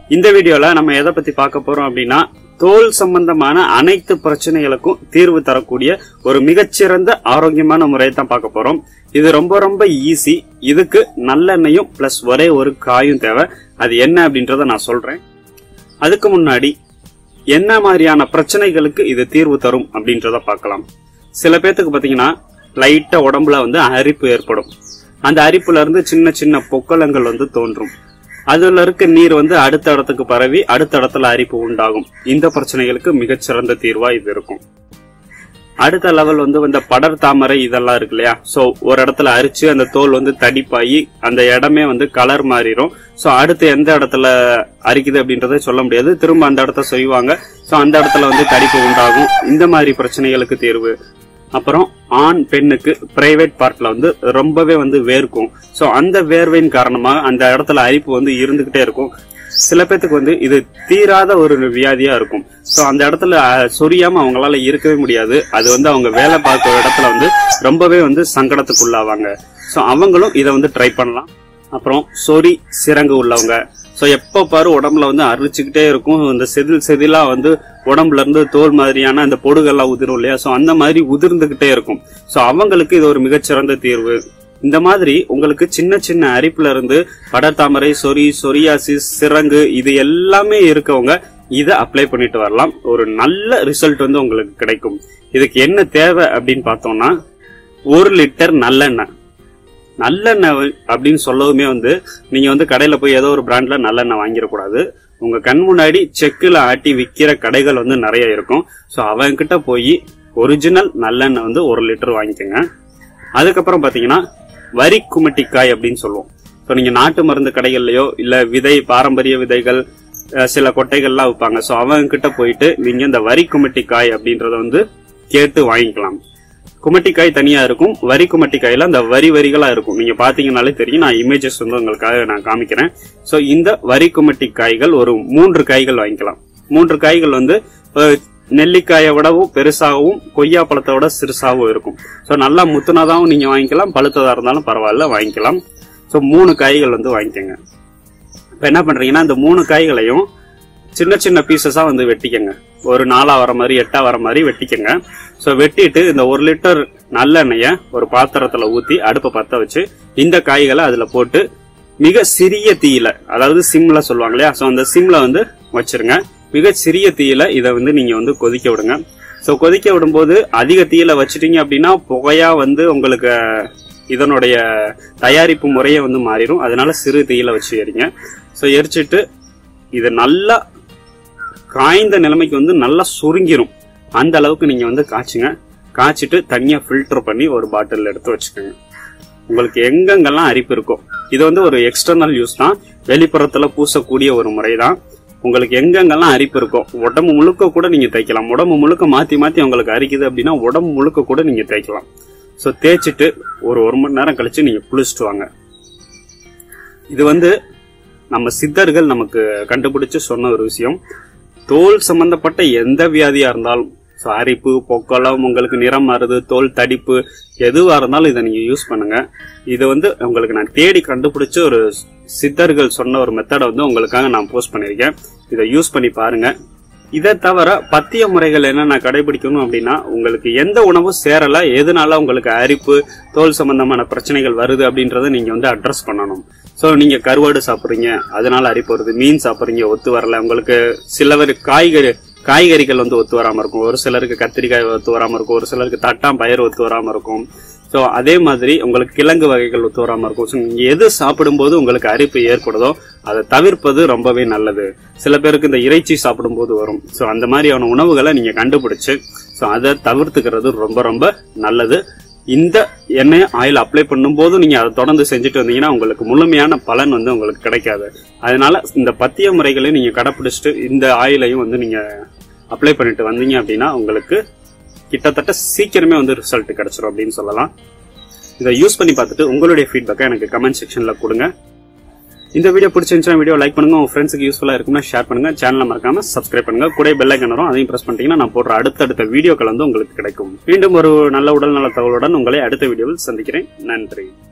இந்த வீடியோல நம்ம எதை பத்தி பார்க்க போறோம் அப்படின்னா தோல் சம்பந்தமான அனைத்து பிரச்சனைகளுக்கும் தீர்வு தரக்கூடிய ஒரு மிகச்சிறந்த ஆரோக்கியமான முறையை தான் பார்க்க போறோம் இது ரொம்ப ரொம்ப ஈஸி இதுக்கு நல்லெண்ணெயும் பிளஸ் ஒரே ஒரு காயும் தேவை அது என்ன அப்படின்றத நான் சொல்றேன் அதுக்கு முன்னாடி என்ன மாதிரியான பிரச்சனைகளுக்கு இது தீர்வு தரும் அப்படின்றத பார்க்கலாம் சில பேர்த்துக்கு பாத்தீங்கன்னா லைட்டா உடம்புல வந்து அரிப்பு ஏற்படும் அந்த அரிப்புல இருந்து சின்ன சின்ன பொக்கலங்கள் வந்து தோன்றும் அதுல இருக்க நீர் வந்து அடுத்த இடத்துக்கு பரவி அடுத்த இடத்துல அரிப்பு உண்டாகும் இந்த பிரச்சனைகளுக்கு மிகச்சிறந்த தீர்வா இது இருக்கும் அடுத்த லெவல் வந்து இந்த படர் தாமரை இதெல்லாம் இருக்கு இல்லையா சோ ஒரு இடத்துல அரிச்சு அந்த தோல் வந்து தடிப்பாகி அந்த இடமே வந்து கலர் மாறிடும் சோ அடுத்து எந்த இடத்துல அரிக்குது அப்படின்றத சொல்ல முடியாது திரும்ப அந்த இடத்த செய்வாங்க சோ அந்த இடத்துல வந்து தடிப்பு உண்டாகும் இந்த மாதிரி பிரச்சனைகளுக்கு தீர்வு அப்புறம் ஆண் பெண்ணுக்கு பிரைவேட் பார்ட்ல வந்து ரொம்பவே வந்து வேர்க்கும் சோ அந்த வேர்வையின் காரணமா அந்த இடத்துல அரிப்பு வந்து இருந்துகிட்டே இருக்கும் சில பேத்துக்கு வந்து இது தீராத ஒரு வியாதியா இருக்கும் சோ அந்த இடத்துல அஹ், சொரியாம அவங்களால இருக்கவே முடியாது அது வந்து அவங்க வேலை பார்க்கிற இடத்துல வந்து ரொம்பவே வந்து சங்கடத்துக்குள்ளாவாங்க சோ அவங்களும் இதை வந்து ட்ரை பண்ணலாம் அப்புறம் சொறி சிரங்கு உள்ளவங்க சோ எப்ப பாரு உடம்புல வந்து அரிச்சுக்கிட்டே இருக்கும் இந்த செதில் செதிலா வந்து உடம்புல இருந்து தோல் மாதிரியான அந்த பொடுகெல்லாம் உதிரும் இல்லையா சோ அந்த மாதிரி உதிர்ந்துகிட்டே இருக்கும் சோ அவங்களுக்கு இது ஒரு மிகச்சிறந்த தீர்வு இந்த மாதிரி உங்களுக்கு சின்ன சின்ன அரிப்புல இருந்து படர்தாமரை சொறி சொரியாசிஸ் சிரங்கு இது எல்லாமே இருக்கவங்க இதை அப்ளை பண்ணிட்டு வரலாம் ஒரு நல்ல ரிசல்ட் வந்து உங்களுக்கு கிடைக்கும் இதுக்கு என்ன தேவை அப்படின்னு பார்த்தோம்னா ஒரு லிட்டர் நல்லெண்ணெய் நல்லெண்ணெய் வ- அப்படின்னு சொல்லவுமே வந்து நீங்க வந்து கடையில போய் ஏதோ ஒரு பிராண்ட்ல நல்லெண்ணெய் வாங்கிடக்கூடாது உங்க கண் முன்னாடி செக்குல ஆட்டி விக்கிற கடைகள் வந்து நிறைய இருக்கும் ஸோ அவங்க கிட்ட போய் ஒரிஜினல் நல்லெண்ணெய் வந்து ஒரு லிட்டர் வாங்கிக்கோங்க அதுக்கப்புறம் பாத்தீங்கன்னா வரி குமட்டிக்காய் அப்படின்னு சொல்லுவோம் ஸோ நீங்க நாட்டு மருந்து கடைகள்லயோ இல்ல விதை பாரம்பரிய விதைகள் அஹ், சில கொட்டைகள்லாம் விற்பாங்க ஸோ அவங்க கிட்ட போயிட்டு நீங்க இந்த வரி குமட்டிக்காய் அப்படின்றத வந்து கேட்டு வாங்கிக்கலாம் குமட்டிக்காய் தனியா இருக்கும் வரி குமட்டிக்காயில அந்த வரி வரிகளா இருக்கும் நீங்க பாத்தீங்கன்னாலே தெரியும் நான் இமேஜஸ் வந்து உங்களுக்காக நான் காமிக்கிறேன் சோ இந்த வரி குமட்டிக்காய்கள் ஒரு மூன்று காய்கள் வாங்கிக்கலாம் மூன்று காய்கள் வந்து அஹ், நெல்லிக்காயை விடவும் பெருசாகவும் கொய்யா பழத்தை விட சிறுசாகவும் இருக்கும் சோ நல்லா முத்துனதாவும் நீங்க வாங்கிக்கலாம் பழுத்ததா இருந்தாலும் பரவாயில்ல வாங்கிக்கலாம் சோ மூணு காய்கள் வந்து வாங்கிக்கோங்க இப்ப என்ன பண்றீங்கன்னா இந்த மூணு காய்களையும் சின்ன சின்ன பீசஸா வந்து வெட்டிக்கங்க ஒரு நாலா வர மாதிரி எட்டா வர மாதிரி வெட்டிக்கங்க சோ வெட்டிட்டு இந்த ஒரு லிட்டர் நல்லெண்ணெய ஒரு பாத்திரத்துல ஊத்தி அடுப்பை பத்த வச்சு இந்த காய்களை அதுல போட்டு மிக சிறிய தீயில அதாவது சிம்ல சொல்லுவாங்க இல்லையா சோ அந்த சிம்ல வந்து வச்சிருங்க மிக சிறிய தீயில இதை வந்து நீங்க வந்து கொதிக்க விடுங்க சோ கொதிக்க விடும்போது அதிக தீயில வச்சிட்டீங்க அப்படின்னா புகையா வந்து உங்களுக்கு இதனுடைய தயாரிப்பு முறையே வந்து மாறிடும் அதனால சிறு தீயில வச்சு எரிங்க சோ எரிச்சிட்டு இது நல்லா காய்ந்த நிலைமைக்கு வந்து நல்லா சுருங்கிரும் அந்த அளவுக்கு நீங்க வந்து காய்ச்சுங்க காய்ச்சிட்டு தனியா ஃபில்டர் பண்ணி ஒரு பாட்டில் எடுத்து வச்சுக்கோங்க உங்களுக்கு எங்கெங்கெல்லாம் அரிப்பு இருக்கோ இது வந்து ஒரு எக்ஸ்டர்னல் யூஸ் தான் வெளிப்புறத்துல பூசக்கூடிய ஒரு முறை தான் உங்களுக்கு எங்கெங்கெல்லாம் அரிப்பு இருக்கோ உடம்பு முழுக்க கூட நீங்க தேய்க்கலாம் உடம்பு முழுக்க மாத்தி மாத்தி உங்களுக்கு அரிக்குது அப்படின்னா உடம்பு முழுக்க கூட நீங்க தேய்க்கலாம் ஸோ தேய்ச்சிட்டு ஒரு ஒரு மணி நேரம் கழிச்சு நீங்க குளிச்சுட்டு வாங்க இது வந்து நம்ம சித்தர்கள் நமக்கு கண்டுபிடிச்சு சொன்ன ஒரு விஷயம் தோல் சம்பந்தப்பட்ட எந்த வியாதியா இருந்தாலும் so அரிப்பு பொக்கலம் உங்களுக்கு நிறம் மாறுது தோல் தடிப்பு எதுவா இருந்தாலும் இதை நீங்க யூஸ் பண்ணுங்க இது வந்து உங்களுக்கு நான் தேடி கண்டுபிடிச்ச ஒரு சித்தர்கள் சொன்ன ஒரு மெத்தடை வந்து உங்களுக்காக நான் போஸ்ட் பண்ணியிருக்கேன் இதை யூஸ் பண்ணி பாருங்க இதை தவிர பத்திய முறைகள் என்னென்ன கடைபிடிக்கணும் அப்படின்னா உங்களுக்கு எந்த உணவும் சேரல எதனால உங்களுக்கு அரிப்பு தோல் சம்பந்தமான பிரச்சனைகள் வருது அப்படின்றத நீங்க வந்து அட்ரஸ் பண்ணணும் சோ நீங்க கருவாடு சாப்பிடுறீங்க அதனால அரிப்பு வருது மீன் சாப்பிடுறீங்க ஒத்து வரல உங்களுக்கு சிலவர் காய்கறி காய்கறிகள் வந்து ஒத்து வராம இருக்கும் ஒரு சிலருக்கு கத்திரிக்காய் ஒத்து வராம இருக்கும் ஒரு சிலருக்கு தட்டாம் பயிர் ஒத்து வராம இருக்கும் சோ அதே மாதிரி உங்களுக்கு கிழங்கு வகைகள் ஒத்து வராம இருக்கும் So, நீங்க எது சாப்பிடும்போது உங்களுக்கு அரிப்பு ஏற்படுதோ அதை தவிர்ப்பது ரொம்பவே நல்லது சில பேருக்கு இந்த இறைச்சி சாப்பிடும்போது வரும் சோ அந்த மாதிரியான உணவுகளை நீங்க கண்டுபிடிச்சு சோ அதை தவிர்த்துக்கிறது ரொம்ப ரொம்ப நல்லது இந்த எண்ணெய் ஆயில் அப்ளை பண்ணும்போது நீங்க அதை தொடர்ந்து செஞ்சுட்டு வந்தீங்கன்னா உங்களுக்கு முழுமையான பலன் வந்து உங்களுக்கு கிடைக்காது அதனால இந்த பத்திய முறைகளை நீங்க கடைபிடிச்சிட்டு இந்த ஆயிலையும் வந்து நீங்க அப்ளை பண்ணிட்டு வந்தீங்க அப்படின்னா உங்களுக்கு கிட்டத்தட்ட சீக்கிரமே வந்து ரிசல்ட் கிடைச்சிரும் அப்படின்னு சொல்லலாம் இதை யூஸ் பண்ணி பார்த்துட்டு உங்களுடைய ஃபீட்பேக்கை எனக்கு கமெண்ட் செக்ஷன்ல கொடுங்க இந்த வீடியோ பிடிச்சிருந்துச்சுன்னா வீடியோ லைக் பண்ணுங்க உங்க ஃப்ரெண்ட்ஸுக்கு யூஸ்ஃபுல்லா இருக்கும்னா ஷேர் பண்ணுங்க சேனலை மறக்காம சப்ஸ்கிரைப் பண்ணுங்க கூட பெல் ஐக்கன் வரும் அதையும் பிரஸ் பண்ணிட்டீங்கன்னா நான் போடுற அடுத்தடுத்த வீடியோக்கள் வந்து உங்களுக்கு கிடைக்கும் மீண்டும் ஒரு நல்ல உடல் நல தகவலுடன் உங்களை அடுத்த வீடியோவில் சந்திக்கிறேன் நன்றி